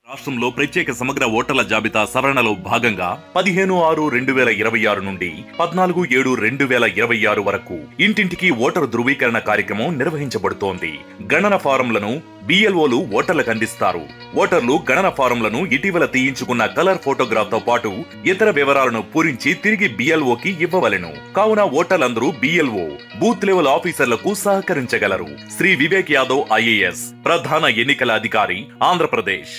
రాష్ట్రంలో ప్రత్యేక సమగ్ర ఓటర్ల జాబితా సవరణలో భాగంగా పదిహేను ఆరు రెండు వేల ఇరవై ఆరు నుండి పద్నాలుగు ఏడు రెండు వేల ఇరవై ఆరు వరకు ఇంటింటికి ఓటరు ధృవీకరణ కార్యక్రమం నిర్వహించబడుతోంది గణన ఫారంలను బిఎల్ఓలు ఓటర్లకు అందిస్తారు ఓటర్లు గణన ఫారంలను ఇటీవల తీయించుకున్న కలర్ ఫోటోగ్రాఫ్ తో పాటు ఇతర వివరాలను పూరించి తిరిగి బిఎల్ఓకి ఇవ్వవలెను కావున ఓటర్లందరూ బిఎల్ఓ బూత్ లెవెల్ ఆఫీసర్లకు సహకరించగలరు శ్రీ వివేక్ యాదవ్ ఐఏఎస్ ప్రధాన ఎన్నికల అధికారి ఆంధ్రప్రదేశ్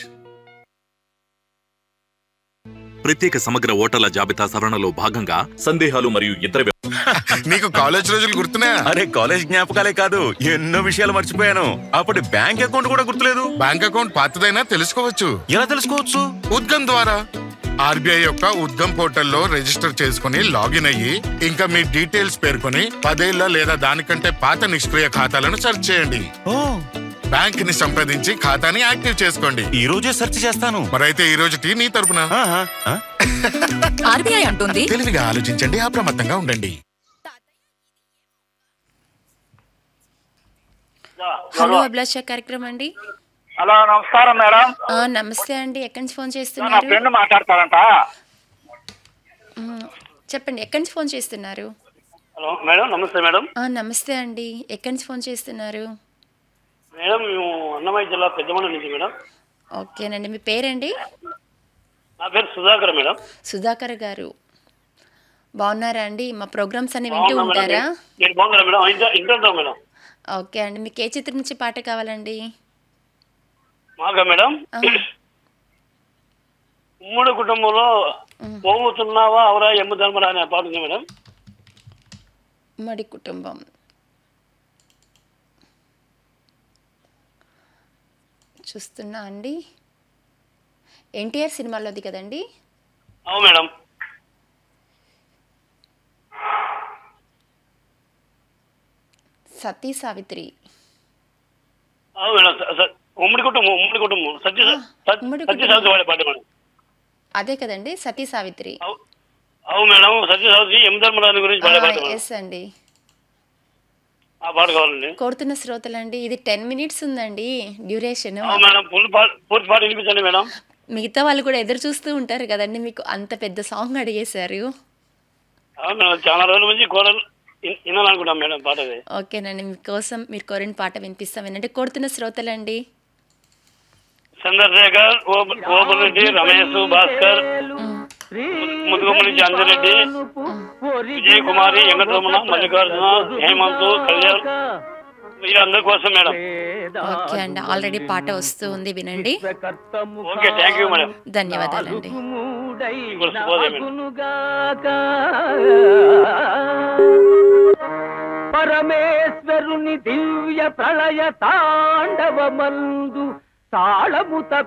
ప్రత్యేక సమగ్ర ఓటర్ల జాబితా సవరణలో భాగంగా సందేహాలు మరియు ఇతర నీకు కాలేజ్ రోజులు గుర్తున్నాయా అరే కాలేజ్ జ్ఞాపకాలే కాదు ఎన్నో విషయాలు మర్చిపోయాను అప్పటి బ్యాంక్ అకౌంట్ కూడా గుర్తులేదు బ్యాంక్ అకౌంట్ పాతదైనా తెలుసుకోవచ్చు ఎలా తెలుసుకోవచ్చు ఉద్గమ్ ద్వారా ఆర్బీఐ యొక్క ఉద్గమ్ పోర్టల్లో రిజిస్టర్ చేసుకుని లాగిన్ అయ్యి ఇంకా మీ డీటెయిల్స్ పేర్కొని పదేళ్ల లేదా దానికంటే పాత నిష్క్రియ ఖాతాలను సెర్చ్ చేయండి ఓ బ్యాంక్ ని సంప్రదించి ఖాతాని యాక్టివ్ చేసుకోండి ఈ రోజే సెర్చ్ చేస్తాను మరైతే ఈ రోజుకి నీ తరపున ఆహా, ఆ? ఆర్బీఐ అంటుంది తెలివిగా ఆలోచించండి అప్రమత్తంగా ఉండండి హలో అభిలాష కార్యక్రమం అండి హలో నమస్కారం మేడం ఆ, నమస్తే అండి ఎక్కడి నుంచి ఫోన్ నా చేస్తున్నారు ఫ్రెండ్ మాట్లాడతారంట మ్, చెప్పండి ఎక్కడి నుంచి ఫోన్ చేస్తున్నారు హలో మేడం నమస్తే మేడం ఆ, నమస్తే అండి ఎక్కడి నుంచి ఫోన్ చేస్తున్నారు మేడం మేము అన్నమయ్య జిల్లా పెద్దమండ నుంచి మేడం ఓకేనండి మీ పేరండి నా పేరు సుధాకర్ మేడం సుధాకర్ గారు బాగున్నారా అండి మా ప్రోగ్రామ్స్ అన్ని వింటూ బాగున్నా మేడం ఉంటారా నేను బాగున్నారా madam inter inter madam okay అండి మీకు ఏ చిత్రం నుంచి పాట కావాలండి మాకా మేడం ఆ. ఉమ్మడి కుటుంబంలో పోగుతున్నావా అవరా ఎమ్ము ధర్మరా అనే పాట ఉంది మేడం ఉమ్మడి కుటుంబం చూస్తున్నా అండి ఎన్టీఆర్ సినిమాలోది కదండి అవు మేడం సతీ సావిత్రి అవు మేడం స- స- ఉమ్మడి కుటుంబం ఉమ్మడి కుటుంబం సత్య సత్- ఉమ్మడి సత్య కుటుంబం. సావిత్రి వాడే పాట మేడం అదే కదండి సతీ సావిత్రి అవు అవు మేడం సత్య సావిత్రి ఎమ్ము ధర్మరాజు గురించి పాడే పాట మేడం ఎస్ అండి ఆ పాట కావాలండి కోరుతున్న శ్రోతలండి ఇది టెన్ మినిట్స్ ఉందండి డ్యూరేషన్ అవు మేడం ఫుల్ పాట పూర్తి పాట వినిపించండి మేడం మిగతా వాళ్ళు కూడా ఎదురు చూస్తూ ఉంటారు కదండి మీకు అంత పెద్ద సాంగ్ అడిగేశారు అవును మేడం చాలా రోజుల నుంచి కోరలు విన్- వినాలనుకుంటాం మేడం పాట అది ఓకేనండి మీకోసం మీరు కోరిన పాట వినిపిస్తాం ఏంటంటే కోరుతున్న శ్రోతలండి చంద్రశేఖర్ ఓబ- ఓబులరెడ్డి రమేష్ భాస్కర్ ముదుగుమ్మ నుంచి అంజిరెడ్డి విజయ్ కుమారి వెంకటరమణ మల్లికార్జున హేమంత్ కళ్యాణ్ వీరందరి కోసం మేడం ఓకే అండి ఆల్రెడీ పాట వస్తూ ఉంది వినండి ఓకే థ్యాంక్ యూ మేడం ధన్యవాదాలండి ఇప్పుడు శుభోదయం మేడం పరమేశ్వరుని దివ్య ప్రళయ తాండవమందు తాళముత